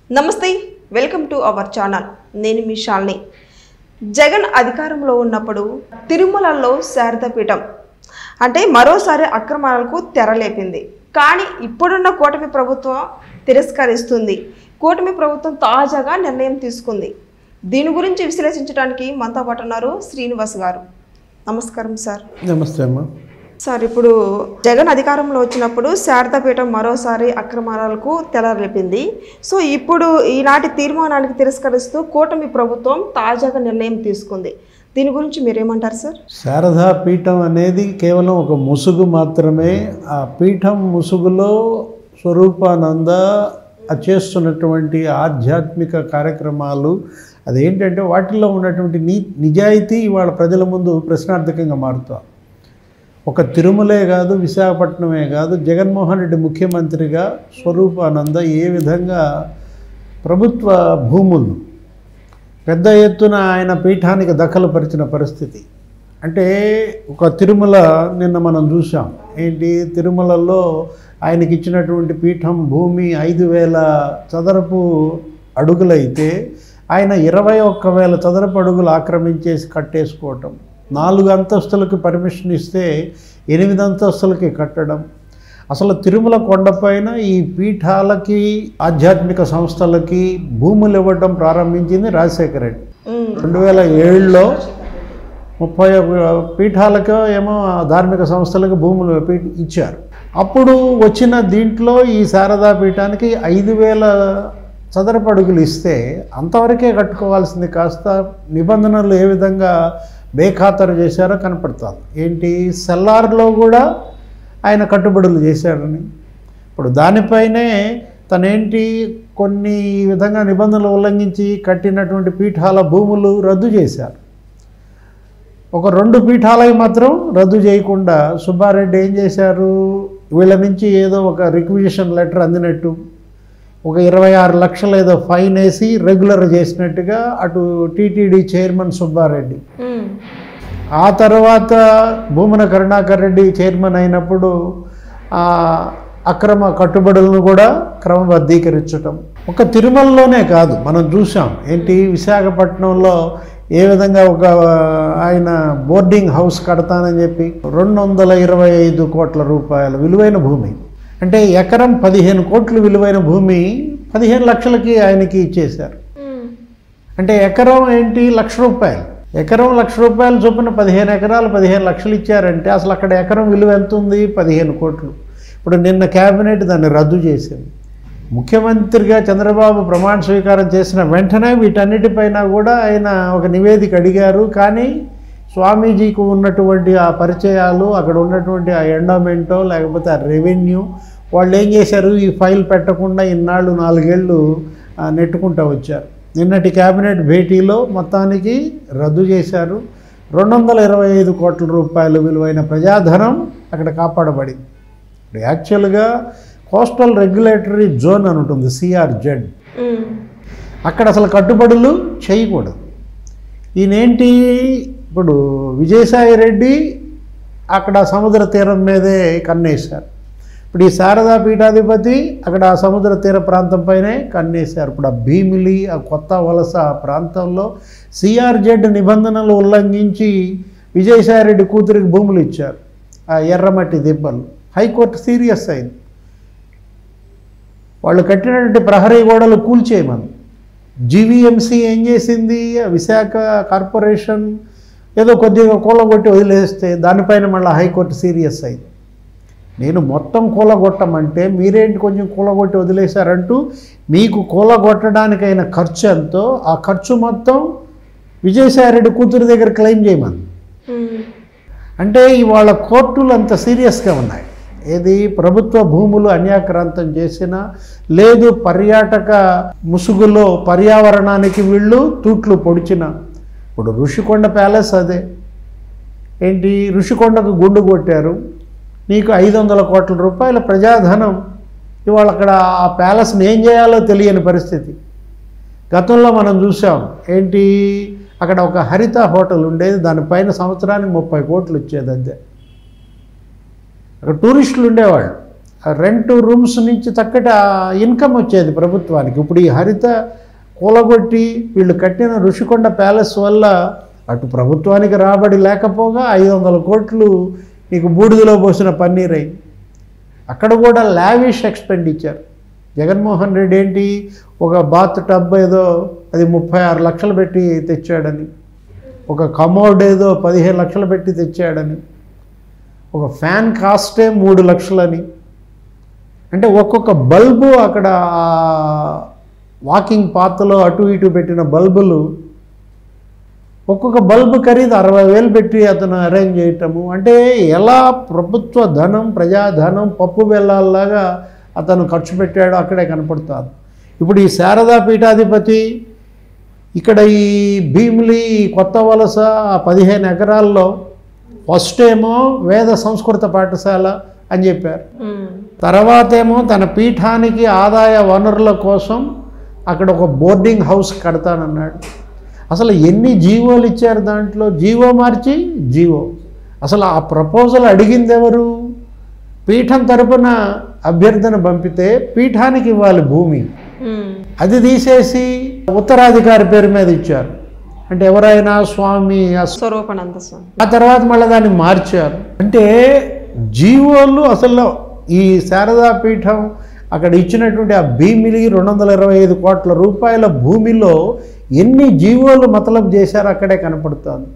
నమస్తే welcome to our channel నేను మీ శాలిని జగన్ అధికారంలో ఉన్నప్పుడు తిరుమలలో శారదాపీఠం అంటే మరోసారి అక్రమాలకు తెరలేపింది కానీ ఇప్పుడున్న కూటమి ప్రభుత్వం తిరస్కరిస్తుంది కూటమి ప్రభుత్వం తాజాగా నిర్ణయం తీసుకుంది దీని గురించి విశ్లేషించడానికి మనతో పాటు ఉన్నారు శ్రీనివాస్ గారు నమస్కారం సార్ నమస్తే అమ్మా సార్ ఇప్పుడు జగన్ అధికారంలో వచ్చినప్పుడు శారదాపీఠం మరోసారి అక్రమాలకు తెరలేపింది సో ఇప్పుడు ఈనాటి తీర్మానానికి తిరస్కరిస్తూ కూటమి ప్రభుత్వం తాజాగా నిర్ణయం తీసుకుంది దీని గురించి మీరేమంటారు సార్ శారదా పీఠం అనేది కేవలం ఒక ముసుగు మాత్రమే ఆ పీఠం ముసుగులో స్వరూపానంద ఆ చేస్తున్నటువంటి ఆధ్యాత్మిక కార్యక్రమాలు అదేంటంటే వాటిల్లో ఉన్నటువంటి ని నిజాయితీ ఇవాళ ప్రజల ముందు ప్రశ్నార్థకంగా మారుతాం ఒక తిరుమలే కాదు విశాఖపట్నమే కాదు జగన్మోహన్ రెడ్డి ముఖ్యమంత్రిగా స్వరూపానంద ఏ విధంగా ప్రభుత్వ భూములను పెద్ద ఎత్తున ఆయన పీఠానికి దఖలుపరిచిన పరిస్థితి అంటే ఒక తిరుమల నిన్న మనం చూసాం ఏంటి తిరుమలలో ఆయనకి ఇచ్చినటువంటి పీఠం భూమి ఐదు వేల చదరపు అడుగులైతే ఆయన ఇరవై ఒక్క వేల చదరపు అడుగులు ఆక్రమించేసి కట్టేసుకోవటం నాలుగు అంతస్తులకి పర్మిషన్ ఇస్తే ఎనిమిది అంతస్తులకి కట్టడం అసలు తిరుమల కొండపైన ఈ పీఠాలకి ఆధ్యాత్మిక సంస్థలకి భూములు ఇవ్వడం ప్రారంభించింది రాజశేఖర రెడ్డి మ్మ్. రెండు వేల ఏడులో ముప్పై ఒక పీఠాలకు ఏమో ధార్మిక సంస్థలకు భూములు పీ- ఇచ్చారు అప్పుడు వచ్చిన దీంట్లో ఈ శారదా పీఠానికి ఐదు వేల చదరపు అడుగులు ఇస్తే అంతవరకే కట్టుకోవాల్సింది కాస్త నిబంధనలు ఏ విధంగా బేఖాతరు చేశారో కనపడుతుంది ఏంటి సెల్లార్లో కూడా ఆయన కట్టుబడులు చేశాడని ఇప్పుడు దానిపైనే తనేంటి కొన్ని ఈ విధంగా నిబంధనలు ఉల్లంఘించి కట్టినటువంటి పీఠాల భూములు రద్దు చేశారు ఒక రెండు పీఠాలకి మాత్రం రద్దు చేయకుండా సుబ్బారెడ్డి ఏం చేశారు వీళ్ళ నుంచి ఏదో ఒక రిక్విజిషన్ లెటర్ అందినట్టు ఒక ఇరవై ఆరు లక్షలు ఏదో ఫైన్ వేసి రెగ్యులర్ చేసినట్టుగా అటు టీటీడీ చైర్మన్ సుబ్బారెడ్డి మ్మ్. ఆ తర్వాత భూమన కరుణాకర్ రెడ్డి చైర్మన్ అయినప్పుడు ఆ అక్రమ కట్టుబడులను కూడా క్రమబద్ధీకరించటం ఒక తిరుమలలోనే కాదు మనం చూసాం ఏంటి విశాఖపట్నంలో ఏ విధంగా ఒక ఆయన బోర్డింగ్ హౌస్ కడతానని చెప్పి రెండు వందల ఇరవై ఐదు కోట్ల రూపాయల విలువైన భూమి అంటే ఎకరం పదిహేను కోట్ల విలువైన భూమి పదిహేను లక్షలకి ఆయనకి ఇచ్చేశారు మ్మ్. అంటే ఎకరం ఏంటి లక్ష రూపాయలు ఎకరం లక్ష రూపాయలు చొప్పున పదిహేను ఎకరాలు పదిహేను లక్షలు ఇచ్చారంటే అసలు అక్కడ ఎకరం విలువ ఎంత ఉంది పదిహేను కోట్లు ఇప్పుడు నిన్న క్యాబినెట్ దాన్ని రద్దు చేసింది ముఖ్యమంత్రిగా చంద్రబాబు ప్రమాణ స్వీకారం చేసిన వెంటనే వీటన్నిటిపైన కూడా ఆయన ఒక నివేదిక అడిగారు కానీ స్వామీజీకి ఉన్నటువంటి ఆ పరిచయాలు అక్కడ ఉన్నటువంటి ఆ ఎండోమెంటో లేకపోతే ఆ రెవెన్యూ వాళ్ళు ఏం చేశారు ఈ ఫైల్ పెట్టకుండా ఇన్నాళ్ళు నాలుగేళ్ళు ఆ, నెట్టుకుంటూ వచ్చారు నిన్నటి కేబినెట్ భేటీలో మొత్తానికి రద్దు చేశారు రెండు వందల ఇరవై ఐదు కోట్ల రూపాయలు విలువైన ప్రజాధనం అక్కడ కాపాడబడింది ఇప్పుడు యాక్చువల్గా కోస్టల్ రెగ్యులేటరీ జోన్ అని ఉంటుంది సిఆర్జెడ్ మ్మ్. అక్కడ అసలు కట్టుబడులు చేయకూడదు ఈయనేంటి ఇప్పుడు విజయసాయి రెడ్డి అక్కడ సముద్ర తీరం మీదే కన్నేశారు ఇప్పుడు ఈ శారదా పీఠాధిపతి అక్కడ ఆ సముద్ర తీర ప్రాంతంపైనే కన్నేశారు ఇప్పుడు ఆ భీమిలి ఆ కొత్త వలస ఆ ప్రాంతంలో సిఆర్జెడ్ నిబంధనలు ఉల్లంఘించి విజయసాయి రెడ్డి కూతురికి భూములు ఇచ్చారు ఆ ఎర్రమట్టి దిబ్బలు హైకోర్టు సీరియస్ అయింది వాళ్ళు కట్టినటువంటి ప్రహరీ గోడలు కూల్చేయమని జీవీఎంసీ ఏం చేసింది ఆ విశాఖ కార్పొరేషన్ ఏదో కొద్దిగా కూలగొట్టి వదిలేస్తే దానిపైన మళ్ళీ హైకోర్టు సీరియస్ అయింది నేను మొత్తం కూలగొట్టమంటే మీరేంటి కొంచెం కూలగొట్టి వదిలేశారంటూ మీకు కూలగొట్టడానికైన ఖర్చు ఎంతో ఆ ఖర్చు మొత్తం విజయసాయిరెడ్డి కూతురు దగ్గర క్లెయిమ్ చేయమని మ్మ్. అంటే ఇవాళ కోర్టులు అంత సీరియస్గా ఉన్నాయి ఏది ప్రభుత్వ భూములు అన్యాక్రాంతం చేసినా లేదు పర్యాటక ముసుగులో పర్యావరణానికి వీళ్ళు తూట్లు పొడిచిన ఇప్పుడు ఋషికొండ ప్యాలెస్ అదే ఏంటి ఋషికొండకు గుండు కొట్టారు నీకు ఐదు వందల కోట్ల రూపాయల ప్రజాధనం ఇవాళ అక్కడ ఆ ప్యాలెస్ని ఏం చేయాలో తెలియని పరిస్థితి గతంలో మనం చూసాం ఏంటి అక్కడ ఒక హరిత హోటల్ ఉండేది దానిపైన సంవత్సరానికి ముప్పై కోట్లు ఇచ్చేది అంతే అక్కడ టూరిస్టులు ఉండేవాళ్ళు రెంట్ రూమ్స్ నుంచి చక్కటి ఇన్కమ్ వచ్చేది ప్రభుత్వానికి ఇప్పుడు ఈ హరిత కూలగొట్టి వీళ్ళు కట్టిన ఋషికొండ ప్యాలెస్ వల్ల అటు ప్రభుత్వానికి రాబడి లేకపోగా ఐదు వందల కోట్లు నీకు బూడిదలో పోసిన పన్నీర్ అయింది అక్కడ కూడా లావిష్ ఎక్స్పెండిచర్ జగన్మోహన్ రెడ్డి ఏంటి ఒక బాత్ టబ్ ఏదో అది ముప్పై ఆరు లక్షలు పెట్టి తెచ్చాడని ఒక కమోడ్ ఏదో పదిహేను లక్షలు పెట్టి తెచ్చాడని ఒక ఫ్యాన్ కాస్టే మూడు లక్షలని అంటే ఒక్కొక్క బల్బు అక్కడ ఆ వాకింగ్ పాత్లో అటు ఇటు పెట్టిన బల్బులు ఒక్కొక్క బల్బు ఖరీదు అరవై వేలు పెట్టి అతను అరేంజ్ చేయటము అంటే ఎలా ప్రభుత్వ ధనం ప్రజాధనం పప్పు బెల్లాల్లాగా అతను ఖర్చు పెట్టాడో అక్కడే కనపడుతుంది ఇప్పుడు ఈ శారదా పీఠాధిపతి ఇక్కడ ఈ భీమిలి ఈ కొత్త వలస ఆ పదిహేను ఎకరాల్లో ఫస్ట్ ఏమో వేద సంస్కృత పాఠశాల అని చెప్పారు ఉమ్, తర్వాత ఏమో తన పీఠానికి ఆదాయ వనరుల కోసం అక్కడ ఒక బోర్డింగ్ హౌస్ కడతానన్నాడు అసలు ఎన్ని జీవోలు ఇచ్చారు దాంట్లో జీవో మార్చి జీవో అసలు ఆ ప్రపోజల్ అడిగింది ఎవరు పీఠం తరపున అభ్యర్థన పంపితే పీఠానికి ఇవ్వాలి భూమి ఉమ్, అది తీసేసి ఉత్తరాధికారి పేరు మీద ఇచ్చారు అంటే ఎవరైనా స్వామి అస్- స్వరూపానంద స్వామి ఆ తర్వాత మళ్ళీ దాన్ని మార్చారు అంటే జీవోలు అసలు ఈ శారదా పీఠం అక్కడ ఇచ్చినటువంటి ఆ భీమిలి రెండు వందల ఇరవై ఐదు కోట్ల రూపాయల భూమిలో ఎన్ని జీవోలు మతలబ్ చేశారో అక్కడే కనపడుతుంది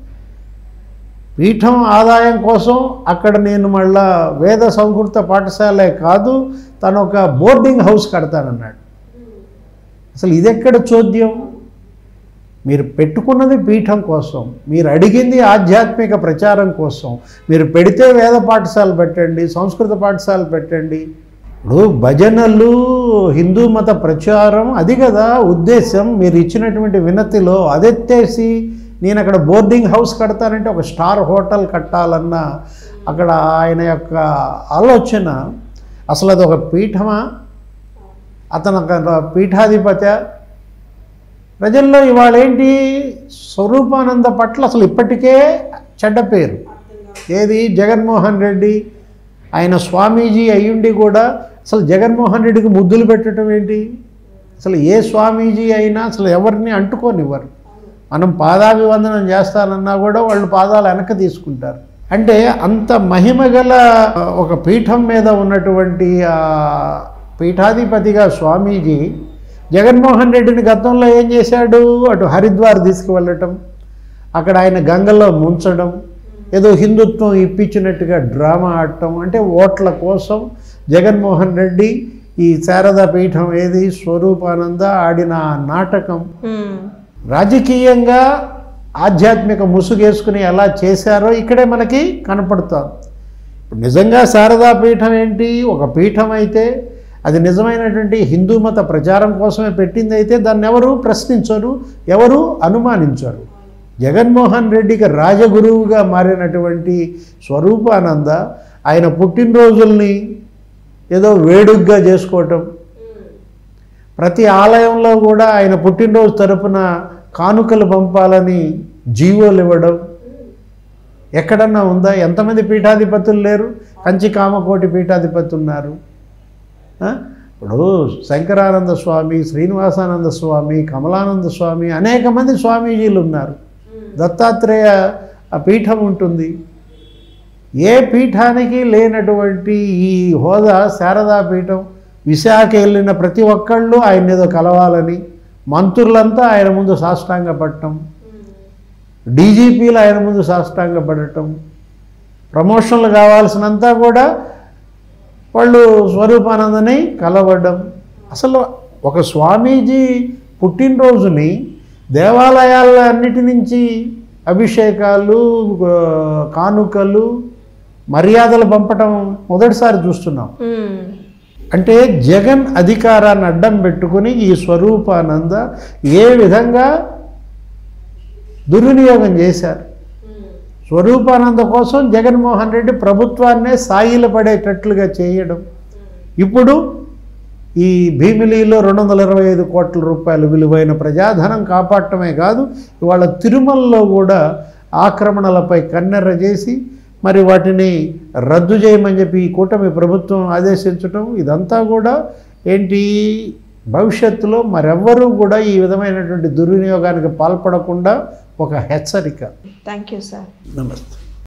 పీఠం ఆదాయం కోసం అక్కడ నేను మళ్ళా వేద సంస్కృత పాఠశాలే కాదు తను ఒక బోర్డింగ్ హౌస్ కడతానన్నాడు అసలు ఇదెక్కడ చోద్యం మీరు పెట్టుకున్నది పీఠం కోసం మీరు అడిగింది ఆధ్యాత్మిక ప్రచారం కోసం మీరు పెడితే వేద పాఠశాల పెట్టండి సంస్కృత పాఠశాల పెట్టండి ఇప్పుడు భజనలు హిందూ మత ప్రచారం అది కదా ఉద్దేశం మీరు ఇచ్చినటువంటి వినతిలో అదెత్తేసి నేను అక్కడ బోర్డింగ్ హౌస్ కడతానంటే ఒక స్టార్ హోటల్ కట్టాలన్న అక్కడ ఆయన యొక్క ఆలోచన అసలు అది ఒక పీఠమా అతను ఒక పీఠాధిపత్య ప్రజల్లో ఇవాళ ఏంటి స్వరూపానంద పట్ల అసలు ఇప్పటికే చెడ్డ పేరు ఏది జగన్మోహన్ రెడ్డి ఆయన స్వామీజీ అయ్యుండి కూడా అసలు జగన్మోహన్ రెడ్డికి ముద్దులు పెట్టడం ఏంటి అసలు ఏ స్వామీజీ అయినా అసలు ఎవరిని అంటుకోనివ్వరు మనం పాదాభివందనం చేస్తానన్నా కూడా వాళ్ళు పాదాలు వెనక తీసుకుంటారు అంటే అంత మహిమ గల ఒక పీఠం మీద ఉన్నటువంటి ఆ పీఠాధిపతిగా స్వామీజీ జగన్మోహన్ రెడ్డిని గతంలో ఏం చేశాడు అటు హరిద్వార్ తీసుకువెళ్ళటం అక్కడ ఆయన గంగలో ముంచడం ఏదో హిందుత్వం ఇప్పించినట్టుగా డ్రామా ఆడటం అంటే ఓట్ల కోసం జగన్మోహన్ రెడ్డి ఈ శారదా పీఠం ఏది స్వరూపానంద ఆడిన ఆ నాటకం ఉమ్, రాజకీయంగా ఆధ్యాత్మిక ముసుగేసుకుని ఎలా చేశారో ఇక్కడే మనకి కనపడుతుంది ఇప్పుడు నిజంగా శారదా పీఠం ఏంటి ఒక పీఠం అయితే అది నిజమైనటువంటి హిందూ మత ప్రచారం కోసమే పెట్టింది అయితే దాన్ని ఎవరు ప్రశ్నించరు ఎవరు అనుమానించరు జగన్మోహన్ రెడ్డికి రాజగురువుగా మారినటువంటి స్వరూపానంద ఆయన పుట్టినరోజుల్ని ఏదో వేడుగ్గా చేసుకోవటం ప్రతి ఆలయంలో కూడా ఆయన పుట్టినరోజు తరపున కానుకలు పంపాలని జీవోలు ఇవ్వడం ఎక్కడన్నా ఉందా ఎంతమంది పీఠాధిపతులు లేరు కంచి కామకోటి పీఠాధిపతి ఉన్నారు ఆ? ఇప్పుడు శంకరానంద స్వామి శ్రీనివాసానంద స్వామి కమలానంద స్వామి అనేక మంది స్వామీజీలు ఉన్నారు దత్తాత్రేయ ఆ పీఠం ఉంటుంది ఏ పీఠానికి లేనటువంటి ఈ హోదా శారదా పీఠం విశాఖ వెళ్ళిన ప్రతి ఒక్కళ్ళు ఆయన ఏదో కలవాలని మంత్రులంతా ఆయన ముందు సాష్టాంగ పడటం డీజీపీలు ఆయన ముందు సాష్టాంగ పడటం ప్రమోషన్లు కావాల్సినంతా కూడా వాళ్ళు స్వరూపానందని కలవడం అసలు ఒక స్వామీజీ పుట్టినరోజుని దేవాలయాల అన్నిటి నుంచి అభిషేకాలు ఆ, కానుకలు మర్యాదలు పంపటం మొదటిసారి చూస్తున్నాం ఉమ్, అంటే జగన్ అధికారాన్ని అడ్డం పెట్టుకుని ఈ స్వరూపానంద ఏ విధంగా దుర్వినియోగం చేశారు స్వరూపానంద కోసం జగన్మోహన్ రెడ్డి ప్రభుత్వాన్నే సాయిల పడేటట్లుగా చేయడం ఇప్పుడు ఈ భీమిలిలో రెండు వందల ఇరవై ఐదు కోట్ల రూపాయల విలువైన ప్రజాధనం కాపాడటమే కాదు ఇవాళ తిరుమలలో కూడా ఆక్రమణలపై కన్నెర్ర చేసి మరి వాటిని రద్దు చేయమని చెప్పి ఈ కూటమి ప్రభుత్వం ఆదేశించడం ఇదంతా కూడా ఏంటి భవిష్యత్తులో మరెవ్వరూ కూడా ఈ విధమైనటువంటి దుర్వినియోగానికి పాల్పడకుండా ఒక హెచ్చరిక థ్యాంక్ యూ సార్ నమస్తే